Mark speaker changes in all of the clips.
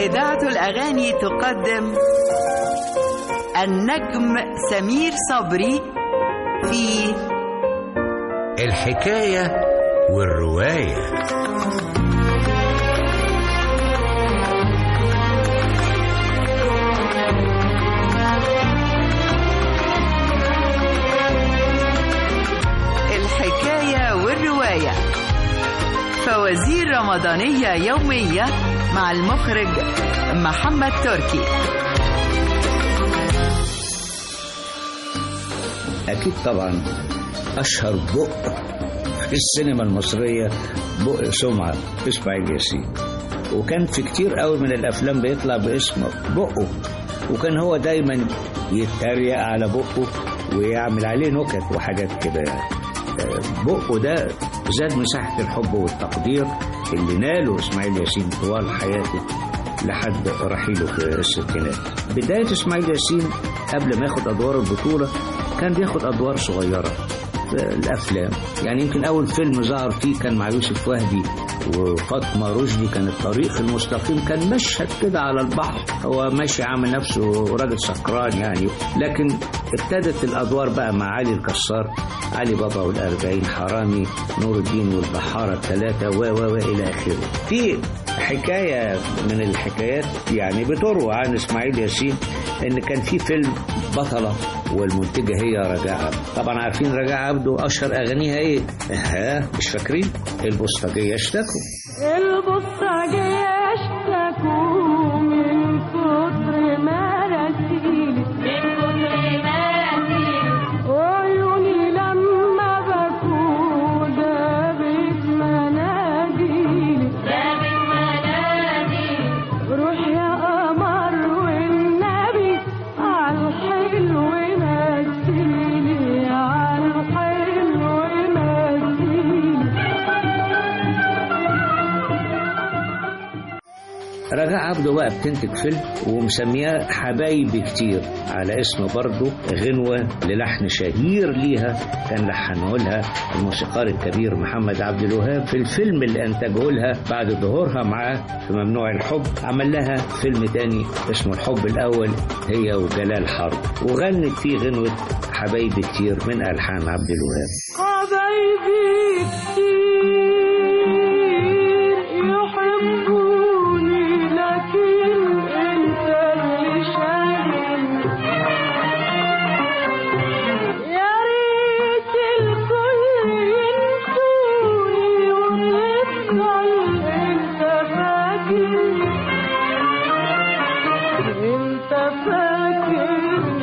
Speaker 1: إذاعة الأغاني تقدم النجم سمير صبري في
Speaker 2: الحكاية والرواية
Speaker 1: الحكاية والرواية فوازير رمضانية يومية مع المخرج محمد تركي
Speaker 3: أكيد طبعا أشهر بق في السينما المصرية بق سمعة إسماعيل ياسين وكان في كتير قوي من الأفلام بيطلع باسم بقه وكان هو دايما يتريق على بقه ويعمل عليه نكت وحاجات كده يعني آه، بقه ده زاد مساحة الحب والتقدير اللي ناله إسماعيل ياسين طوال حياته لحد رحيله في الستينات بداية إسماعيل ياسين قبل ما ياخد أدوار البطولة كان بياخد أدوار صغيرة في الأفلام يعني يمكن أول فيلم ظهر فيه كان مع يوسف وهبي وفاطمة رشدي كان الطريق المستقيم كان مشهد كده على البحر هو ماشي عامل نفسه راجل سكران يعني لكن ابتدت الأدوار بقى مع علي الكسار علي بابا والأربعين حرامي نور الدين والبحارة الثلاثة و و و إلى آخره في حكاية من الحكايات يعني بتروى عن إسماعيل ياسين إن كان في فيلم بطلة والمنتجة هي رجاء عبد طبعا عارفين رجاء عبده أشهر أغانيها إيه؟ ها مش فاكرين؟ البوسطجية اشتكوا
Speaker 4: البصاجية اشتكوا من كتر ما رسيلي من كتر ما رسيلي وعيوني لما بكوا دابت مناديلي دابت مناديلي روح يا قمر والنبي عالحلو نسيلي عالحلو نسيلي
Speaker 3: رجاء عبده بقى بتنتج فيلم ومسمياه حبايبي كتير على اسم برضه غنوة للحن شهير ليها كان لحنه لها الموسيقار الكبير محمد عبد الوهاب في الفيلم اللي انتجه لها بعد ظهورها معاه في ممنوع الحب عمل لها فيلم تاني اسمه الحب الأول هي وجلال حرب وغنت فيه غنوة حبايبي كتير من ألحان عبد الوهاب
Speaker 4: حبايبي كتير يحبوني لكن انت اللي شاغل يا ريت الكل ينسوني وتفضل انت فاكر انت فاكر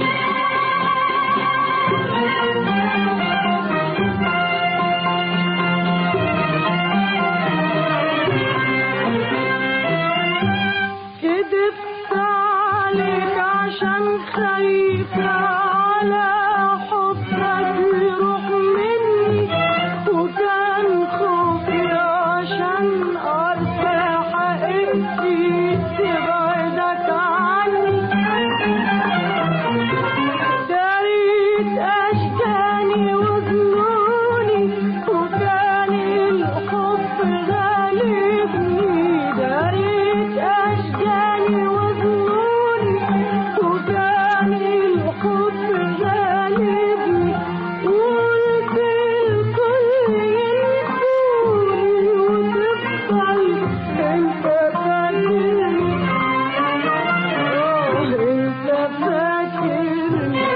Speaker 4: كدبت عليك عشان خايفة على حبك يروح مني وكان خوفي عشان عارفة حقيقتي تبعدك عني داريت أشجاني وظنوني وكان الحب غالبني داريت أشجاني وظنوني وكان الحب غالبني قلت الكل ينسوني وتفضل انت فاكرني انت فاكرني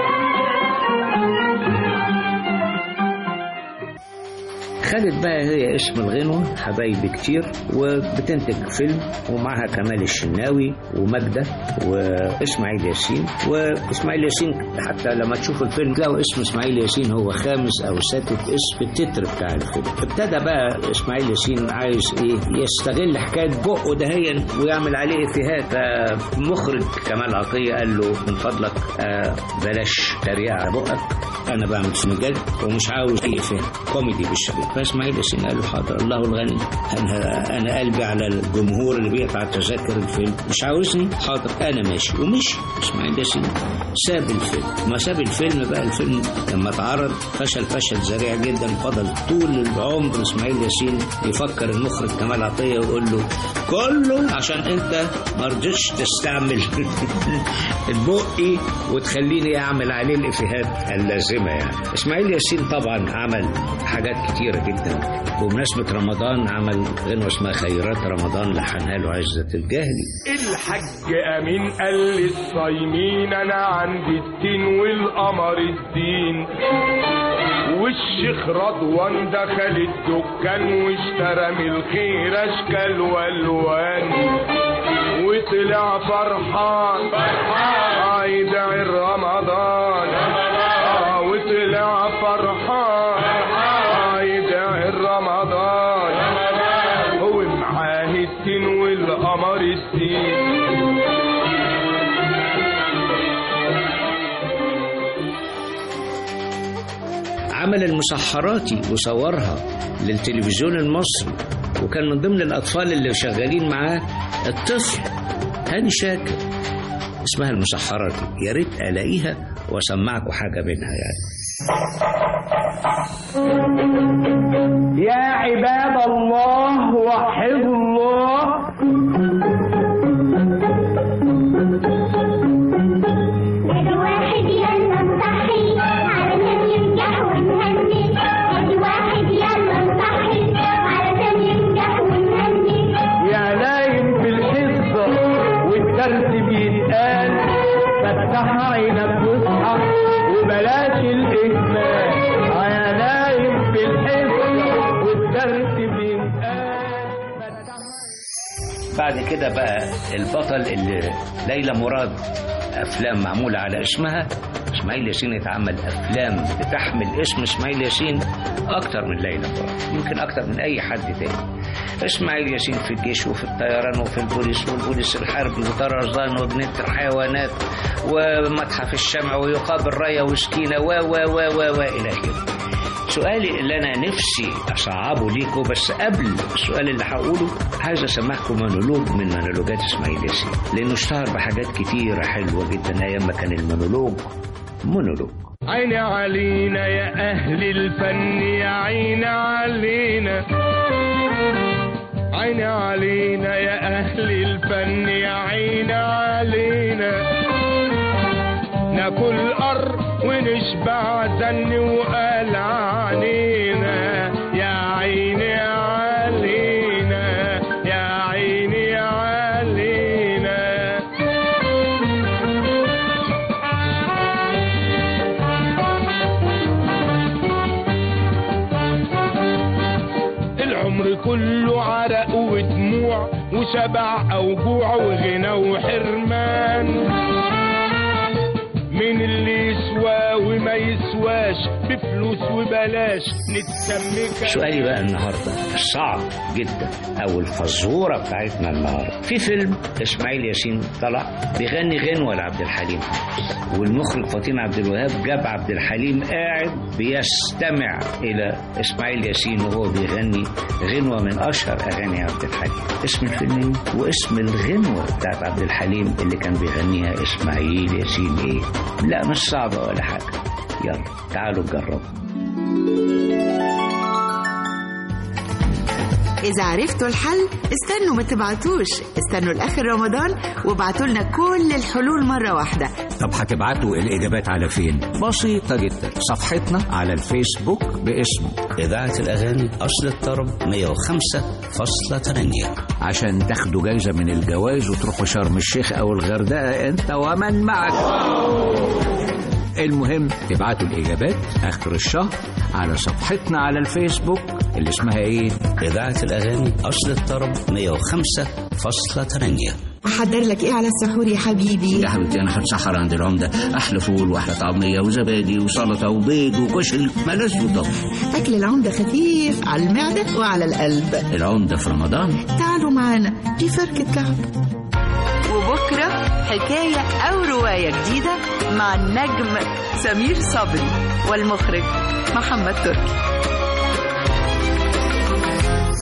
Speaker 3: خدت بقى هي اسم الغنوة حبايبي كتير وبتنتج فيلم ومعها كمال الشناوي وماجدة وإسماعيل ياسين وإسماعيل ياسين حتى لما تشوف الفيلم تلاقوا اسم إسماعيل ياسين هو خامس أو سادس اسم التتر بتاع الفيلم ابتدى بقى إسماعيل ياسين عايز إيه يستغل حكاية بقه دهيا ويعمل عليه إفيهات فمخرج كمال عطية قال له من فضلك آه بلاش تريقة على بقك انا بعمل فيلم جد ومش عاوز اي فيلم كوميدي بالشكل فاسماعيل ياسين قال له حاضر الله الغني انا انا قلبي على الجمهور اللي بيقطع تذاكر الفيلم مش عاوزني حاضر انا ماشي ومشي اسماعيل ياسين ساب الفيلم ما ساب الفيلم بقى الفيلم لما اتعرض فشل فشل ذريع جدا فضل طول العمر اسماعيل ياسين يفكر المخرج كمال عطيه ويقول له كله عشان انت ما رضيتش تستعمل البقي وتخليني اعمل عليه الافيهات اللازمه يعني اسماعيل ياسين طبعا عمل حاجات كتيره جدا بمناسبه رمضان عمل غنوه اسمها خيرات رمضان لحنها له عزه الجهلي
Speaker 5: الحج امين قال للصايمين انا عندي الدين والقمر الدين والشيخ رضوان دخل الدكان واشترى من الخير اشكال والوان وطلع فرحان فرحان يدعي رمضان آه وطلع فرحان فرحان يدعي رمضان هو معاه الدين والقمر الدين
Speaker 3: عمل المسحراتي وصورها للتلفزيون المصري وكان من ضمن الأطفال اللي شغالين معاه الطفل هاني شاكر اسمها المسحراتي يا ريت ألاقيها وأسمعكم حاجة منها يعني
Speaker 4: يا عباد الله وحدوا الله
Speaker 6: ادي واحد يلا نصحي علشان ينجح ونهني ادي واحد يلا نصحي علشان ينجح ونهني
Speaker 4: يا نايم في الحصة والدرس بيتقال فتح عينك واصحى وبلاش الإهمال يا نايم في الحصة والدرس بيتقال فتح
Speaker 3: بعد كده بقى البطل اللي ليلى مراد افلام معموله على اسمها اسماعيل ياسين اتعمل افلام بتحمل اسم اسماعيل ياسين اكتر من ليلى مراد يمكن اكتر من اي حد تاني اسماعيل ياسين في الجيش وفي الطيران وفي البوليس والبوليس الحربي وطرزان وجنينة الحيوانات ومتحف الشمع ويقابل راية وسكينة و و و و و إلى آخره سؤالي اللي انا نفسي اصعبه ليكم بس قبل السؤال اللي هقوله عايز اسمعكم مونولوج من مونولوجات اسماعيل ياسين لانه اشتهر بحاجات كتيره حلوه جدا ايام ما كان المونولوج مونولوج
Speaker 5: عيني علينا يا أهل الفن يا عيني علينا عيني علينا يا أهل الفن يا عيني علينا ناكل أرض ونشبع زن وقال علينا يا عيني علينا يا عيني علينا العمر كله عرق ودموع وشبع أو جوع وغنى وحرمان من اللي يسوى وما يسواش بفلوس وبلاش نتسمي
Speaker 3: سؤالي بقى النهارده الصعب جدا او الفزوره بتاعتنا النهارده في فيلم اسماعيل ياسين طلع بيغني غنوه لعبد الحليم حافظ والمخرج فاطين عبد الوهاب جاب عبد الحليم قاعد بيستمع الى اسماعيل ياسين وهو بيغني غنوه من اشهر اغاني عبد الحليم اسم الفيلم ايه واسم الغنوه بتاعت عبد الحليم اللي كان بيغنيها اسماعيل ياسين ايه لا مش صعبه ولا حاجه يلا تعالوا نجربوا
Speaker 1: إذا عرفتوا الحل استنوا ما تبعتوش استنوا لآخر رمضان وابعتوا لنا كل الحلول مرة واحدة
Speaker 2: طب هتبعتوا الإجابات على فين؟ بسيطة جدا صفحتنا على الفيسبوك باسم
Speaker 3: إذاعة الأغاني أصل الطرب 105.8
Speaker 2: عشان تاخدوا جايزة من الجوائز وتروحوا شرم الشيخ أو الغردقة أنت ومن معك المهم تبعتوا الإجابات آخر الشهر على صفحتنا على الفيسبوك اللي اسمها إيه؟
Speaker 3: إذاعة الأغاني أصل الطرب 105.8
Speaker 1: أحضر لك إيه على السحور يا حبيبي
Speaker 3: يا حبيبتي أنا هتسحر عند العمدة أحلى فول وأحلى طعمية وزبادي وسلطة وبيض وكشري ملاش وطبخ
Speaker 1: أكل العمدة خفيف على المعدة وعلى القلب
Speaker 3: العمدة في رمضان
Speaker 1: تعالوا معانا دي فركة كعب وبكرة حكاية أو رواية جديدة مع النجم سمير صبري والمخرج محمد تركي